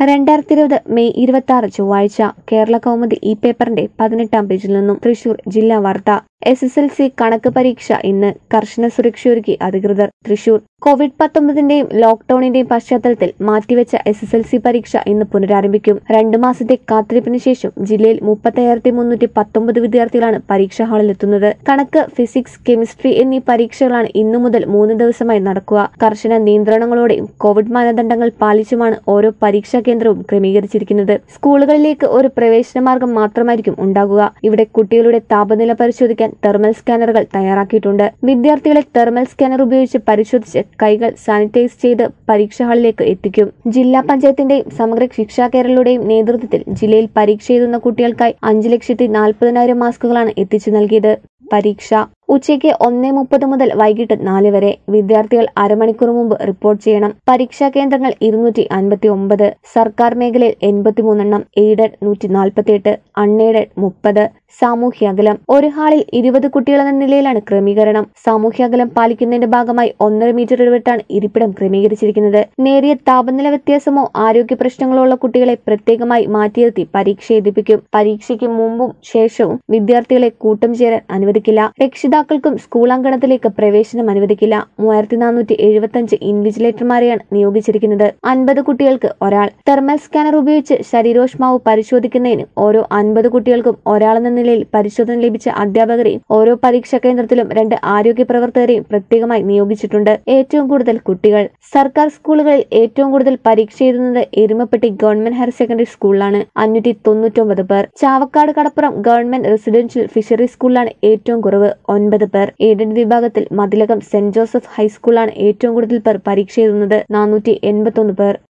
രണ്ടായിരത്തി ഇരുപത് മെയ് ഇരുപത്തി ആറ് ചൊവ്വാഴ്ച കേരള കൗമുദി ഈ പേപ്പറിന്റെ പതിനെട്ടാം പേജിൽ നിന്നും തൃശൂർ ജില്ലാ വാർത്ത എസ് എസ് എൽ സി കണക്ക് പരീക്ഷ ഇന്ന് കർശന സുരക്ഷയൊരുക്കി അധികൃതർ തൃശൂർ കോവിഡ് പത്തൊമ്പതിന്റെയും ലോക്ഡൌണിന്റെയും പശ്ചാത്തലത്തിൽ മാറ്റിവെച്ച എസ് എസ് എൽ സി പരീക്ഷ ഇന്ന് പുനരാരംഭിക്കും രണ്ടു മാസത്തെ കാത്തിരിപ്പിന് ശേഷം ജില്ലയിൽ മുപ്പത്തയ്യായിരത്തി മുന്നൂറ്റി പത്തൊമ്പത് വിദ്യാർത്ഥികളാണ് പരീക്ഷാ ഹാളിലെത്തുന്നത് കണക്ക് ഫിസിക്സ് കെമിസ്ട്രി എന്നീ പരീക്ഷകളാണ് ഇന്നു മുതൽ മൂന്ന് ദിവസമായി നടക്കുക കർശന നിയന്ത്രണങ്ങളോടെയും കോവിഡ് മാനദണ്ഡങ്ങൾ പാലിച്ചുമാണ് ഓരോ പരീക്ഷാ കേന്ദ്രവും ക്രമീകരിച്ചിരിക്കുന്നത് സ്കൂളുകളിലേക്ക് ഒരു പ്രവേശന മാർഗം മാത്രമായിരിക്കും ഉണ്ടാകുക ഇവിടെ കുട്ടികളുടെ താപനില പരിശോധിക്കാൻ തെർമൽ സ്കാനറുകൾ തയ്യാറാക്കിയിട്ടുണ്ട് വിദ്യാർത്ഥികളെ തെർമൽ സ്കാനർ ഉപയോഗിച്ച് പരിശോധിച്ച് കൈകൾ സാനിറ്റൈസ് ചെയ്ത് പരീക്ഷാ ഹാളിലേക്ക് എത്തിക്കും ജില്ലാ പഞ്ചായത്തിന്റെയും സമഗ്ര ശിക്ഷാ കേരളയുടെയും നേതൃത്വത്തിൽ ജില്ലയിൽ പരീക്ഷ എഴുതുന്ന കുട്ടികൾക്കായി അഞ്ച് ലക്ഷത്തി നാൽപ്പതിനായിരം മാസ്കുകളാണ് എത്തിച്ചു നൽകിയത് പരീക്ഷ ഉച്ചയ്ക്ക് ഒന്നേ മുപ്പത് മുതൽ വൈകിട്ട് നാല് വരെ വിദ്യാർത്ഥികൾ അരമണിക്കൂർ മുമ്പ് റിപ്പോർട്ട് ചെയ്യണം പരീക്ഷാ കേന്ദ്രങ്ങൾ ഇരുന്നൂറ്റി അൻപത്തി ഒമ്പത് സർക്കാർ മേഖലയിൽ എൺപത്തിമൂന്നെണ്ണം എയ്ഡഡ് നൂറ്റി നാൽപ്പത്തിയെട്ട് അൺഎയ്ഡഡ് മുപ്പത് സാമൂഹ്യ അകലം ഒരു ഹാളിൽ ഇരുപത് കുട്ടികൾ എന്ന നിലയിലാണ് ക്രമീകരണം സാമൂഹ്യ അകലം പാലിക്കുന്നതിന്റെ ഭാഗമായി ഒന്നര മീറ്റർ ഇടവിട്ടാണ് ഇരിപ്പിടം ക്രമീകരിച്ചിരിക്കുന്നത് നേരിയ താപനില വ്യത്യാസമോ ആരോഗ്യ പ്രശ്നങ്ങളോ ഉള്ള കുട്ടികളെ പ്രത്യേകമായി മാറ്റിയിരുത്തി പരീക്ഷ എഴുതിപ്പിക്കും പരീക്ഷയ്ക്ക് മുമ്പും ശേഷവും വിദ്യാർത്ഥികളെ കൂട്ടം ചേരാൻ അനുവദിക്കില്ല രക്ഷിതാക്കൾക്കും സ്കൂൾ അങ്കണത്തിലേക്ക് പ്രവേശനം അനുവദിക്കില്ല മൂവായിരത്തി നാനൂറ്റി എഴുപത്തിയഞ്ച് ഇൻവിജിലേറ്റർമാരെയാണ് നിയോഗിച്ചിരിക്കുന്നത് അൻപത് കുട്ടികൾക്ക് ഒരാൾ തെർമൽ സ്കാനർ ഉപയോഗിച്ച് ശരീരോഷ്മാവ് പരിശോധിക്കുന്നതിന് ഓരോ അൻപത് കുട്ടികൾക്കും ഒരാളെന്ന നിലയിൽ പരിശോധന ലഭിച്ച അധ്യാപകരെയും ഓരോ പരീക്ഷാ കേന്ദ്രത്തിലും രണ്ട് ആരോഗ്യ പ്രവർത്തകരെയും പ്രത്യേകമായി നിയോഗിച്ചിട്ടുണ്ട് ഏറ്റവും കൂടുതൽ കുട്ടികൾ സർക്കാർ സ്കൂളുകളിൽ ഏറ്റവും കൂടുതൽ പരീക്ഷ എഴുതുന്നത് എരുമപ്പെട്ടി ഗവൺമെന്റ് ഹയർ സെക്കൻഡറി സ്കൂളിലാണ് അഞ്ഞൂറ്റി തൊണ്ണൂറ്റൊമ്പത് പേർ Chavakkad Kadappuram government residential fishery സ്കൂളിലാണ് ഏറ്റവും കുറവ് ഒൻപത് പേർ എയ്ഡഡ് വിഭാഗത്തിൽ മതിലകം സെന്റ് ജോസഫ് ഹൈസ്കൂളാണ് ഏറ്റവും കൂടുതൽ പേർ പരീക്ഷ എഴുതുന്നത് നാനൂറ്റി എൺപത്തൊന്ന് പേർ